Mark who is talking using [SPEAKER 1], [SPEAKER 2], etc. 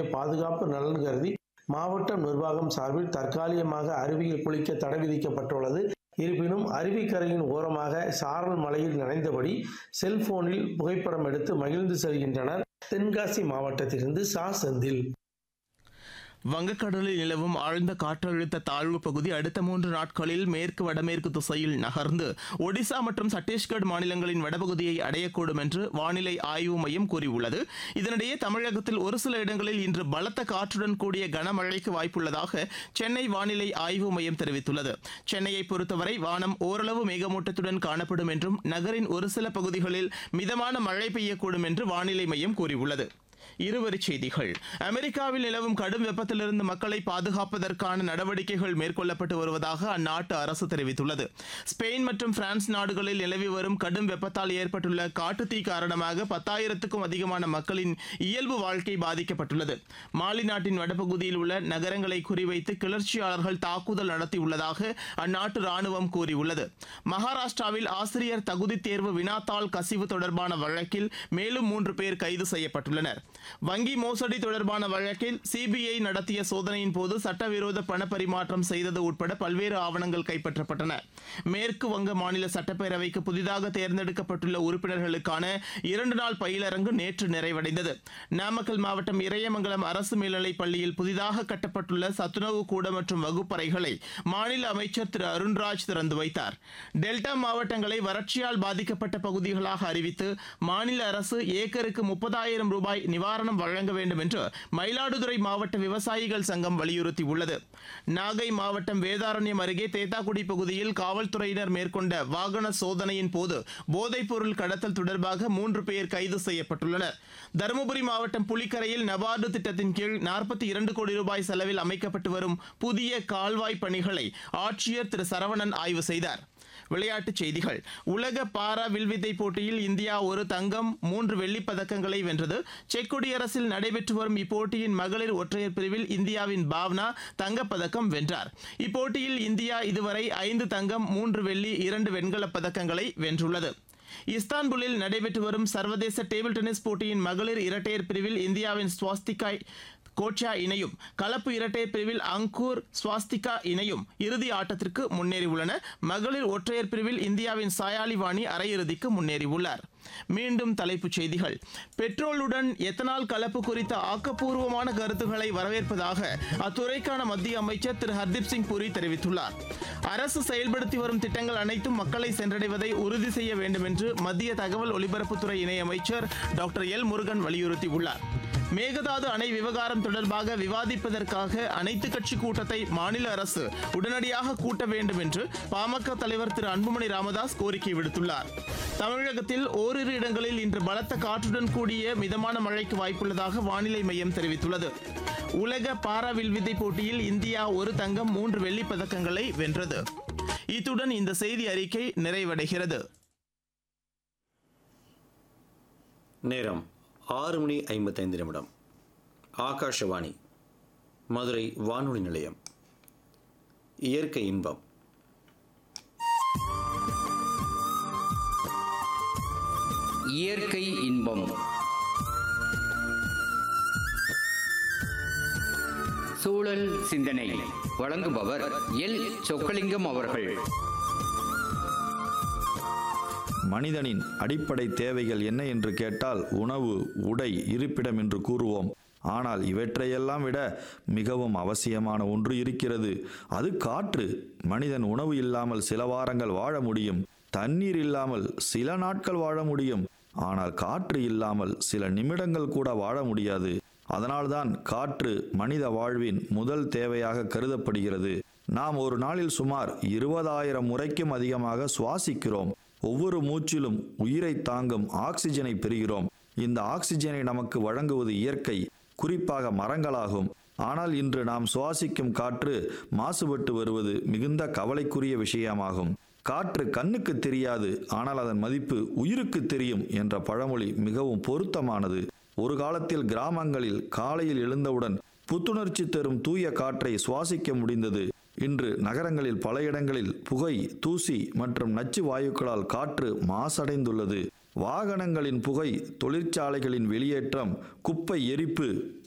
[SPEAKER 1] பாதுகாப்பு நலன் கருதி மாவட்ட நிர்வாகம் சார்பில் தற்காலிகமாக அருவியில் குளிக்க தடை விதிக்கப்பட்டுள்ளது இருப்பினும் அருவிக்கரையின் ஓரமாக சாரல் மலையில் நனைந்தபடி செல்போனில் புகைப்படம் எடுத்து மகிழ்ந்து செல்கின்றனர் தென்காசி மாவட்டத்திலிருந்து சா செந்தில்
[SPEAKER 2] வங்கக்கடலில் நிலவும் ஆழ்ந்த காற்றழுத்த தாழ்வு பகுதி அடுத்த மூன்று நாட்களில் மேற்கு வடமேற்கு திசையில் நகர்ந்து ஒடிசா மற்றும் சத்தீஸ்கர் மாநிலங்களின் வடபகுதியை அடையக்கூடும் என்று வானிலை ஆய்வு மையம் கூறியுள்ளது இதனிடையே தமிழகத்தில் ஒரு சில இடங்களில் இன்று பலத்த காற்றுடன் கூடிய கனமழைக்கு வாய்ப்புள்ளதாக சென்னை வானிலை ஆய்வு மையம் தெரிவித்துள்ளது சென்னையை பொறுத்தவரை வானம் ஓரளவு மேகமூட்டத்துடன் காணப்படும் என்றும் நகரின் ஒரு சில பகுதிகளில் மிதமான மழை பெய்யக்கூடும் என்று வானிலை மையம் கூறியுள்ளது இருவரிச் செய்திகள் அமெரிக்காவில் நிலவும் கடும் வெப்பத்திலிருந்து மக்களை பாதுகாப்பதற்கான நடவடிக்கைகள் மேற்கொள்ளப்பட்டு வருவதாக அந்நாட்டு அரசு தெரிவித்துள்ளது ஸ்பெயின் மற்றும் பிரான்ஸ் நாடுகளில் நிலவி வரும் கடும் வெப்பத்தால் ஏற்பட்டுள்ள காட்டுத்தீ காரணமாக பத்தாயிரத்துக்கும் அதிகமான மக்களின் இயல்பு வாழ்க்கை பாதிக்கப்பட்டுள்ளது மாலி நாட்டின் வடபகுதியில் உள்ள நகரங்களை குறிவைத்து கிளர்ச்சியாளர்கள் தாக்குதல் நடத்தியுள்ளதாக அந்நாட்டு ராணுவம் கூறியுள்ளது மகாராஷ்டிராவில் ஆசிரியர் தகுதித் தேர்வு வினாத்தாள் கசிவு தொடர்பான வழக்கில் மேலும் மூன்று பேர் கைது செய்யப்பட்டுள்ளனர் வங்கி மோசடி தொடர்பான வழக்கில் சிபிஐ நடத்திய சோதனையின் போது சட்டவிரோத பண பரிமாற்றம் செய்தது உட்பட பல்வேறு ஆவணங்கள் கைப்பற்றப்பட்டன மேற்கு வங்க மாநில சட்டப்பேரவைக்கு புதிதாக தேர்ந்தெடுக்கப்பட்டுள்ள உறுப்பினர்களுக்கான இரண்டு நாள் பயிலரங்கு நேற்று நிறைவடைந்தது நாமக்கல் மாவட்டம் இறையமங்கலம் அரசு மேல்நிலைப் பள்ளியில் புதிதாக கட்டப்பட்டுள்ள சத்துணவு கூட மற்றும் வகுப்பறைகளை மாநில அமைச்சர் திரு அருண்ராஜ் திறந்து வைத்தார் டெல்டா மாவட்டங்களை வறட்சியால் பாதிக்கப்பட்ட பகுதிகளாக அறிவித்து மாநில அரசு ஏக்கருக்கு முப்பதாயிரம் ரூபாய் நிவாரணம் வழங்க வேண்டும் என்று மயிலாடுதுறை மாவட்ட விவசாயிகள் சங்கம் வலியுறுத்தியுள்ளது நாகை மாவட்டம் வேதாரண்யம் அருகே தேத்தாக்குடி பகுதியில் காவல்துறையினர் மேற்கொண்ட வாகன சோதனையின் போது போதைப்பொருள் கடத்தல் தொடர்பாக மூன்று பேர் கைது செய்யப்பட்டுள்ளனர் தருமபுரி மாவட்டம் புலிக்கரையில் நபார்டு திட்டத்தின் கீழ் நாற்பத்தி இரண்டு கோடி ரூபாய் செலவில் அமைக்கப்பட்டு வரும் புதிய கால்வாய் பணிகளை ஆட்சியர் திரு சரவணன் ஆய்வு செய்தார் விளையாட்டுச் செய்திகள் உலக பாரா வில்வித்தை போட்டியில் இந்தியா ஒரு தங்கம் மூன்று வெள்ளிப் பதக்கங்களை வென்றது செக் குடியரசில் நடைபெற்று வரும் இப்போட்டியின் மகளிர் ஒற்றையர் பிரிவில் இந்தியாவின் பாவ்னா தங்கப்பதக்கம் வென்றார் இப்போட்டியில் இந்தியா இதுவரை ஐந்து தங்கம் மூன்று வெள்ளி இரண்டு வெண்கலப் பதக்கங்களை வென்றுள்ளது இஸ்தான்புல்லில் நடைபெற்று வரும் சர்வதேச டேபிள் டென்னிஸ் போட்டியின் மகளிர் இரட்டையர் பிரிவில் இந்தியாவின் ஸ்வாஸ்திகா கோச்சா இணையும் கலப்பு இரட்டையர் பிரிவில் அங்கூர் ஸ்வாஸ்திகா இணையும் இறுதி ஆட்டத்திற்கு முன்னேறியுள்ளன மகளிர் ஒற்றையர் பிரிவில் இந்தியாவின் சாயாலி வாணி அரையிறுதிக்கு முன்னேறியுள்ளார் மீண்டும் தலைப்புச் செய்திகள் பெட்ரோலுடன் எத்தனால் கலப்பு குறித்த ஆக்கப்பூர்வமான கருத்துக்களை வரவேற்பதாக அத்துறைக்கான மத்திய அமைச்சர் திரு ஹர்தீப் சிங் புரி தெரிவித்துள்ளார் அரசு செயல்படுத்தி வரும் திட்டங்கள் அனைத்தும் மக்களை சென்றடைவதை உறுதி செய்ய வேண்டும் என்று மத்திய தகவல் ஒலிபரப்புத்துறை இணையமைச்சர் டாக்டர் எல் முருகன் வலியுறுத்தியுள்ளார் மேகதாது அணை விவகாரம் தொடர்பாக விவாதிப்பதற்காக அனைத்து கட்சி கூட்டத்தை மாநில அரசு உடனடியாக கூட்ட வேண்டும் என்று பாமக தலைவர் திரு அன்புமணி ராமதாஸ் கோரிக்கை விடுத்துள்ளார் தமிழகத்தில் ஓரிரு இடங்களில் இன்று பலத்த காற்றுடன் கூடிய மிதமான மழைக்கு வாய்ப்புள்ளதாக வானிலை மையம் தெரிவித்துள்ளது உலக பாரா வில்வித்தை போட்டியில் இந்தியா ஒரு தங்கம் மூன்று வெள்ளிப் பதக்கங்களை வென்றது இத்துடன் இந்த செய்தி அறிக்கை நிறைவடைகிறது
[SPEAKER 3] நேரம் ஆறு மணி ஐம்பத்தைந்து நிமிடம் ஆகாஷவாணி மதுரை வானொலி நிலையம் இயற்கை இன்பம்
[SPEAKER 4] இயற்கை இன்பம் சூழல் சிந்தனை வழங்குபவர் எல் சொக்கலிங்கம் அவர்கள்
[SPEAKER 5] மனிதனின் அடிப்படை தேவைகள் என்ன என்று கேட்டால் உணவு உடை இருப்பிடம் என்று கூறுவோம் ஆனால் இவற்றையெல்லாம் விட மிகவும் அவசியமான ஒன்று இருக்கிறது அது காற்று மனிதன் உணவு இல்லாமல் சில வாரங்கள் வாழ முடியும் தண்ணீர் இல்லாமல் சில நாட்கள் வாழ முடியும் ஆனால் காற்று இல்லாமல் சில நிமிடங்கள் கூட வாழ முடியாது அதனால்தான் காற்று மனித வாழ்வின் முதல் தேவையாக கருதப்படுகிறது நாம் ஒரு நாளில் சுமார் இருபதாயிரம் முறைக்கும் அதிகமாக சுவாசிக்கிறோம் ஒவ்வொரு மூச்சிலும் உயிரை தாங்கும் ஆக்சிஜனை பெறுகிறோம் இந்த ஆக்சிஜனை நமக்கு வழங்குவது இயற்கை குறிப்பாக மரங்களாகும் ஆனால் இன்று நாம் சுவாசிக்கும் காற்று மாசுபட்டு வருவது மிகுந்த கவலைக்குரிய விஷயமாகும் காற்று கண்ணுக்கு தெரியாது ஆனால் அதன் மதிப்பு உயிருக்கு தெரியும் என்ற பழமொழி மிகவும் பொருத்தமானது ஒரு காலத்தில் கிராமங்களில் காலையில் எழுந்தவுடன் புத்துணர்ச்சி தரும் தூய காற்றை சுவாசிக்க முடிந்தது இன்று நகரங்களில் பல இடங்களில் புகை தூசி மற்றும் நச்சு வாயுக்களால் காற்று மாசடைந்துள்ளது வாகனங்களின் புகை தொழிற்சாலைகளின் வெளியேற்றம் குப்பை எரிப்பு